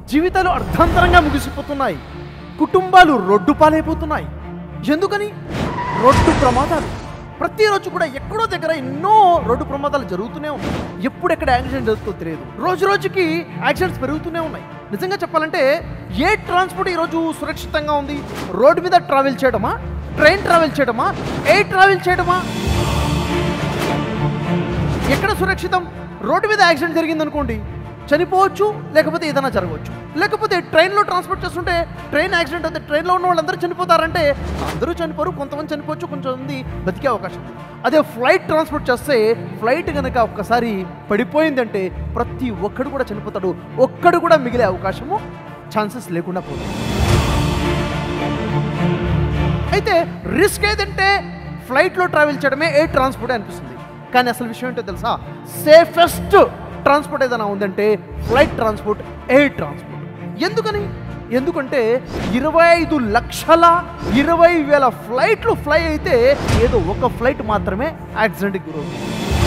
జీవితాలు అర్థాంతరంగా ముగిసిపోతున్నాయి కుటుంబాలు రొడ్డు పాలైపోతున్నాయి ఎందుకని రోడ్డు ప్రమాదాలు ప్రతిరోజు కూడా ఎక్కడో దగ్గర ఎన్నో రోడ్డు ప్రమాదాలు జరుగుతూనే ఉన్నాయి ఎప్పుడు ఎక్కడ యాక్సిడెంట్ జరుగుతుందో తెలియదు రోజు రోజుకి యాక్సిడెంట్స్ పెరుగుతూనే ఉన్నాయి నిజంగా చెప్పాలంటే ఏ ట్రాన్స్పోర్ట్ ఈరోజు సురక్షితంగా ఉంది రోడ్డు మీద ట్రావెల్ చేయడమా ట్రైన్ ట్రావెల్ చేయడమా ఎయిర్ ట్రావెల్ చేయడమా ఎక్కడ సురక్షితం రోడ్డు మీద యాక్సిడెంట్ జరిగింది అనుకోండి చనిపోవచ్చు లేకపోతే ఏదైనా జరగవచ్చు లేకపోతే ట్రైన్లో ట్రాన్స్పోర్ట్ చేస్తుంటే ట్రైన్ యాక్సిడెంట్ అయితే ట్రైన్లో ఉన్న వాళ్ళందరూ చనిపోతారంటే అందరూ చనిపోరు కొంతమంది చనిపోవచ్చు కొంతమంది బతికే అవకాశం ఉంది. అదే ఫ్లైట్ ట్రాన్స్పోర్ట్ చేస్తే ఫ్లైట్ కనుక ఒక్కసారి పడిపోయిందంటే ప్రతి ఒక్కడు కూడా చనిపోతాడు ఒక్కడు కూడా మిగిలే అవకాశము ఛాన్సెస్ లేకుండా పోతుంది అయితే రిస్క్ ఏదంటే ఫ్లైట్లో ట్రావెల్ చేయడమే ఎయిర్ ట్రాన్స్పోర్ట్ అనిపిస్తుంది కానీ అసలు విషయం ఏంటో తెలుసా సేఫెస్ట్ ట్రాన్స్పోర్ట్ ఏదైనా ఉందంటే ఫ్లైట్ ట్రాన్స్పోర్ట్ ఎయిర్ ట్రాన్స్పోర్ట్ ఎందుకని ఎందుకంటే ఇరవై ఐదు లక్షల ఇరవై వేల ఫ్లైట్లు ఫ్లై అయితే ఏదో ఒక ఫ్లైట్ మాత్రమే యాక్సిడెంట్కి గురవుతుంది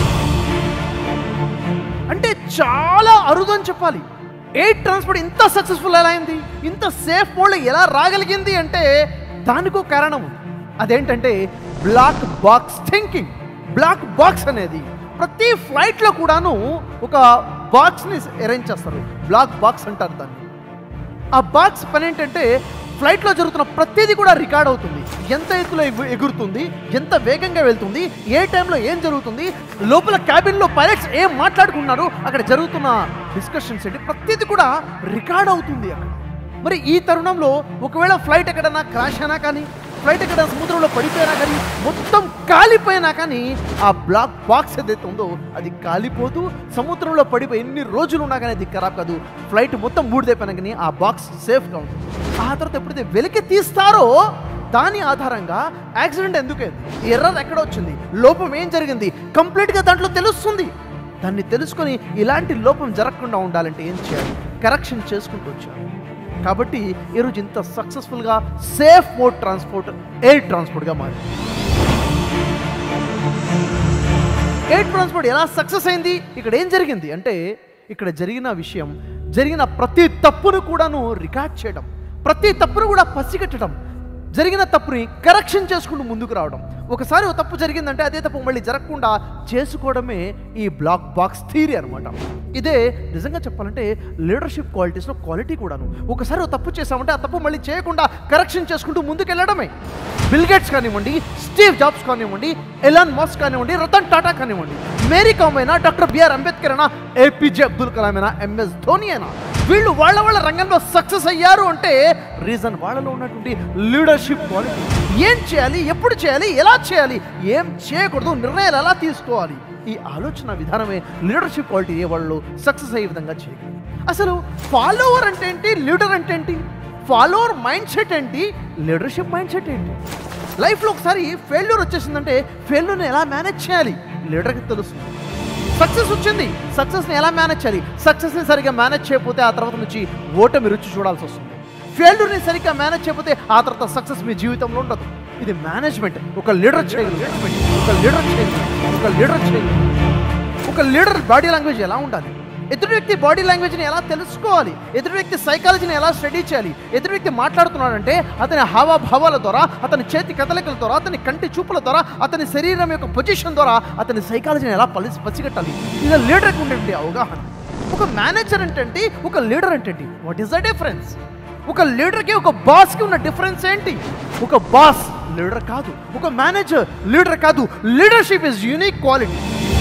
అంటే చాలా అరుదు అని చెప్పాలి ఎయిర్ ట్రాన్స్పోర్ట్ ఇంత సక్సెస్ఫుల్ ఎలా అయింది ఇంత సేఫ్ మోడ్లో ఎలా రాగలిగింది అంటే దానికో కారణం ఉంది అదేంటంటే black box thinking black box అనేది ప్రతి ఫ్లైట్లో కూడాను ఒక బాక్స్ని అరేంజ్ చేస్తారు బ్లాక్ బాక్స్ అంటారు దాన్ని ఆ బాక్స్ పని ఏంటంటే ఫ్లైట్లో జరుగుతున్న ప్రతిదీ కూడా రికార్డ్ అవుతుంది ఎంత ఎత్తులో ఎగు- ఎగురుతుంది ఎంత వేగంగా వెళ్తుంది ఏ టైంలో ఏం జరుగుతుంది లోపల క్యాబిన్లో పైలట్స్ ఏం మాట్లాడుకున్నారు అక్కడ జరుగుతున్న డిస్కషన్స్ ఏంటి ప్రతిదీ కూడా రికార్డ్ అవుతుంది అక్కడ మరి ఈ తరుణంలో ఒకవేళ ఫ్లైట్ ఎక్కడైనా క్రాష్ అయినా కానీ ఫ్లైట్ ఎక్కడైనా సముద్రంలో పడిపోయినా కానీ మొత్తం కాలిపోయినా కానీ ఆ బ్లాక్ బాక్స్ ఏదైతే ఉందో అది కాలిపోదు సముద్రంలో పడిపోయి ఎన్ని రోజులు ఉన్నా కానీ అది ఖరాబ్ కాదు ఫ్లైట్ మొత్తం బూడిదైపోయినా కానీ ఆ బాక్స్ సేఫ్గా ఉంటుంది ఆ తర్వాత ఎప్పుడైతే వెలికి తీస్తారో దాని ఆధారంగా యాక్సిడెంట్ ఎందుకైంది ఎర్రర్ ఎక్కడ వచ్చింది లోపం ఏం జరిగింది కంప్లీట్గా దాంట్లో తెలుస్తుంది దాన్ని తెలుసుకొని ఇలాంటి లోపం జరగకుండా ఉండాలంటే ఏం చేయాలి కరెక్షన్ చేసుకుంటూ వచ్చారు కాబట్టి ఈరోజు ఇంత సక్సెస్ఫుల్గా సేఫ్ మోడ్ ట్రాన్స్పోర్ట్ ఎయిర్ ట్రాన్స్పోర్ట్గా మారింది ఎయిర్ ట్రాన్స్పోర్ట్ ఎలా సక్సెస్ అయింది ఇక్కడ ఏం జరిగింది అంటే ఇక్కడ జరిగిన విషయం జరిగిన ప్రతి తప్పును కూడాను రికార్డ్ చేయడం ప్రతి తప్పును కూడా పసిగట్టడం జరిగిన తప్పుని కరెక్షన్ చేసుకుంటూ ముందుకు రావడం ఒకసారి ఒక తప్పు జరిగిందంటే అదే తప్పు మళ్ళీ జరగకుండా చేసుకోవడమే ఈ బ్లాక్ బాక్స్ థియరీ అనమాట ఇదే నిజంగా చెప్పాలంటే లీడర్షిప్ క్వాలిటీస్లో క్వాలిటీ కూడాను ఒకసారి ఒక తప్పు చేసామంటే ఆ తప్పు మళ్ళీ చేయకుండా కరెక్షన్ చేసుకుంటూ ముందుకు వెళ్ళడమే బిల్ గేట్స్ కానివ్వండి స్టీవ్ జాబ్స్ కానివ్వండి ఎలాన్ మాస్క్ కానివ్వండి రతన్ టాటా కానివ్వండి మేరీ కామ్ అయినా డాక్టర్ బిఆర్ అంబేద్కర్ అయినా ఏపీజే అబ్దుల్ కలాం అయినా ఎంఎస్ ధోని అయినా వీళ్ళు వాళ్ళ వాళ్ళ రంగంలో సక్సెస్ అయ్యారు అంటే రీజన్ వాళ్ళలో ఉన్నటువంటి లీడర్షిప్ క్వాలిటీ ఏం చేయాలి ఎప్పుడు చేయాలి ఎలా చేయాలి ఏం చేయకూడదు నిర్ణయాలు ఎలా తీసుకోవాలి ఈ ఆలోచన విధానమే లీడర్షిప్ క్వాలిటీ ఏ వాళ్ళు సక్సెస్ అయ్యే విధంగా చేయగలరు అసలు ఫాలోవర్ అంటే ఏంటి లీడర్ అంటే ఏంటి ఫాలోవర్ మైండ్ సెట్ ఏంటి లీడర్షిప్ మైండ్ సెట్ ఏంటి లైఫ్లో ఒకసారి ఫెయిల్యూర్ వచ్చేసిందంటే ఫెయిల్యూర్ని ఎలా మేనేజ్ చేయాలి లీడర్కి తెలుస్తుంది సక్సెస్ వచ్చింది సక్సెస్ని ఎలా మేనేజ్ చేయాలి సక్సెస్ని సరిగ్గా మేనేజ్ చేయకపోతే ఆ తర్వాత నుంచి ఓటమి రుచి చూడాల్సి వస్తుంది ఫెయిల్యూర్ని సరిగ్గా మేనేజ్ చేయకపోతే ఆ తర్వాత సక్సెస్ మీ జీవితంలో ఉండదు ఇది మేనేజ్మెంట్ ఒక లీడర్ చేయగలరు ఒక లీడర్ చేయగలరు ఒక లీడర్ చేయగలరు ఒక లీడర్ బాడీ లాంగ్వేజ్ ఎలా ఉండాలి ఎదుటి వ్యక్తి బాడీ లాంగ్వేజ్ని ఎలా తెలుసుకోవాలి ఎదుటి వ్యక్తి సైకాలజీని ఎలా స్టడీ చేయాలి ఎదుటి వ్యక్తి మాట్లాడుతున్నాడంటే అతని హావభావాల ద్వారా అతని చేతి కదలికల ద్వారా అతని కంటి చూపుల ద్వారా అతని శరీరం యొక్క పొజిషన్ ద్వారా అతని సైకాలజీని ఎలా పలి పసిగట్టాలి ఇది లీడర్కి ఉండేటువంటి అవగాహన ఒక మేనేజర్ అంటే ఒక లీడర్ అంటే వాట్ ఈస్ ద డిఫరెన్స్ ఒక లీడర్కి ఒక బాస్కి ఉన్న డిఫరెన్స్ ఏంటి ఒక బాస్ లీడర్ కాదు ఒక మేనేజర్ లీడర్ కాదు లీడర్షిప్ ఇస్ యూనిక్ క్వాలిటీ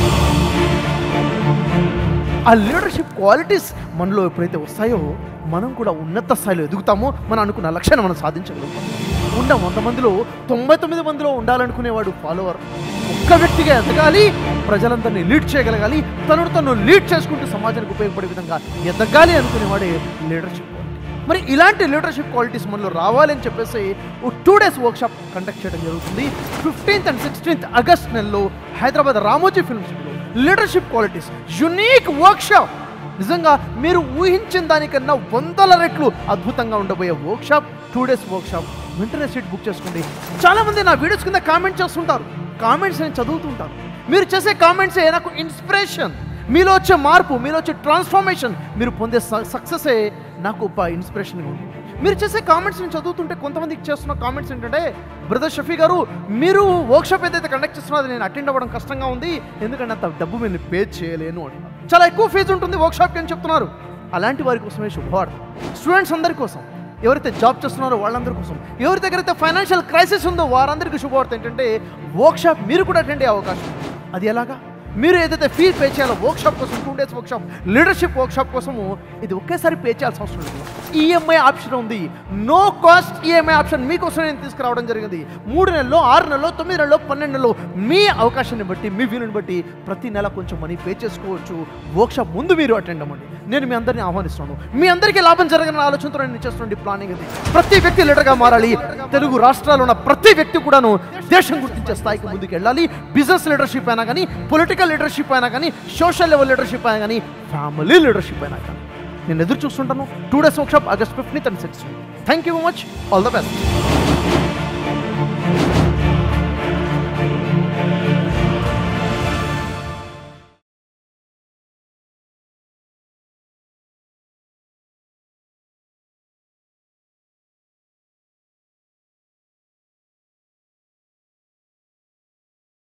ఆ లీడర్షిప్ క్వాలిటీస్ మనలో ఎప్పుడైతే వస్తాయో మనం కూడా ఉన్నత స్థాయిలో ఎదుగుతామో మనం అనుకున్న లక్ష్యాన్ని మనం సాధించగలుగుతాం ఉన్న వంద మందిలో తొంభై తొమ్మిది మందిలో ఉండాలనుకునేవాడు ఫాలోవర్ ఒక్క వ్యక్తిగా ఎదగాలి ప్రజలందరినీ లీడ్ చేయగలగాలి తనను తను లీడ్ చేసుకుంటూ సమాజానికి ఉపయోగపడే విధంగా ఎదగాలి అనుకునేవాడే లీడర్షిప్ క్వాలిటీ మరి ఇలాంటి లీడర్షిప్ క్వాలిటీస్ మనలో రావాలని చెప్పేసి ఓ టూ డేస్ వర్క్షాప్ కండక్ట్ చేయడం జరుగుతుంది ఫిఫ్టీన్త్ అండ్ సిక్స్టీన్త్ ఆగస్ట్ నెలలో హైదరాబాద్ రామోజీ ఫిల్మ్ సిటీలో లీడర్షిప్ క్వాలిటీస్ యునీక్ వర్క్షాప్ నిజంగా మీరు ఊహించిన దానికన్నా వందల రెట్లు అద్భుతంగా ఉండబోయే వర్క్షాప్ టూ డేస్ వర్క్షాప్ వెంటనే సీట్ బుక్ చేసుకోండి చాలా మంది నా వీడియోస్ కింద కామెంట్ చేస్తుంటారు కామెంట్స్ నేను చదువుతుంటాను మీరు చేసే కామెంట్స్ నాకు ఇన్స్పిరేషన్ మీలో వచ్చే మార్పు మీలో వచ్చే ట్రాన్స్ఫర్మేషన్ మీరు పొందే సక్సెసే నాకు ఒక ఇన్స్పిరేషన్గా ఉంది మీరు చేసే కామెంట్స్ నేను చదువుతుంటే కొంతమందికి చేస్తున్న కామెంట్స్ ఏంటంటే బ్రదర్ షఫీ గారు మీరు వర్క్షాప్ ఏదైతే కండక్ట్ చేస్తున్నారో అది నేను అటెండ్ అవ్వడం కష్టంగా ఉంది ఎందుకంటే అంత డబ్బు మీరు పే చేయలేను అంటున్నారు చాలా ఎక్కువ ఫీజు ఉంటుంది వర్క్షాప్కి అని చెప్తున్నారు అలాంటి వారి కోసమే శుభవార్త స్టూడెంట్స్ అందరి కోసం ఎవరైతే జాబ్ చేస్తున్నారో వాళ్ళందరి కోసం ఎవరి దగ్గర అయితే ఫైనాన్షియల్ క్రైసిస్ ఉందో వారందరికీ శుభవార్త ఏంటంటే వర్క్షాప్ మీరు కూడా అటెండ్ అయ్యే అవకాశం ఉంది. అది ఎలాగా మీరు ఏదైతే ఫీ పే చేయాలో వర్క్షాప్ కోసం two days workshop leadership workshop కోసము ఇది ఒకేసారి పే చేయాల్సిన అవసరం లేదు ఈఎంఐ ఆప్షన్ ఉంది నో కాస్ట్ ఈఎంఐ ఆప్షన్ మీకోసం నేను తీసుకురావడం జరిగింది మూడు నెలల్లో ఆరు నెలల్లో తొమ్మిది నెలల్లో పన్నెండు నెలల్లో మీ అవకాశాన్ని బట్టి మీ వీలుని బట్టి ప్రతి నెల కొంచెం మనీ పే చేసుకోవచ్చు వర్క్షాప్ ముందు మీరు అటెండ్ అవ్వండి నేను మీ అందరిని ఆహ్వానిస్తున్నాను మీ అందరికీ లాభం జరగని ఆలోచనతో నేను చేస్తున్న ప్లానింగ్ ఇది ప్రతి వ్యక్తి లీడర్గా మారాలి తెలుగు రాష్ట్రాల్లో ఉన్న ప్రతి వ్యక్తి కూడాను దేశం గుర్తించే స్థాయికి ముందుకు వెళ్ళాలి బిజినెస్ లీడర్షిప్ అయినా కానీ పొలిటికల్ లీడర్షిప్ అయినా కానీ సోషల్ లెవెల్ లీడర్షిప్ అయినా కానీ ఫ్యామిలీ లీడర్షిప్ అయినా కానీ నేను ఎదురు చూస్తుంటాను two days workshop August fifteenth and sixth thank you much all the best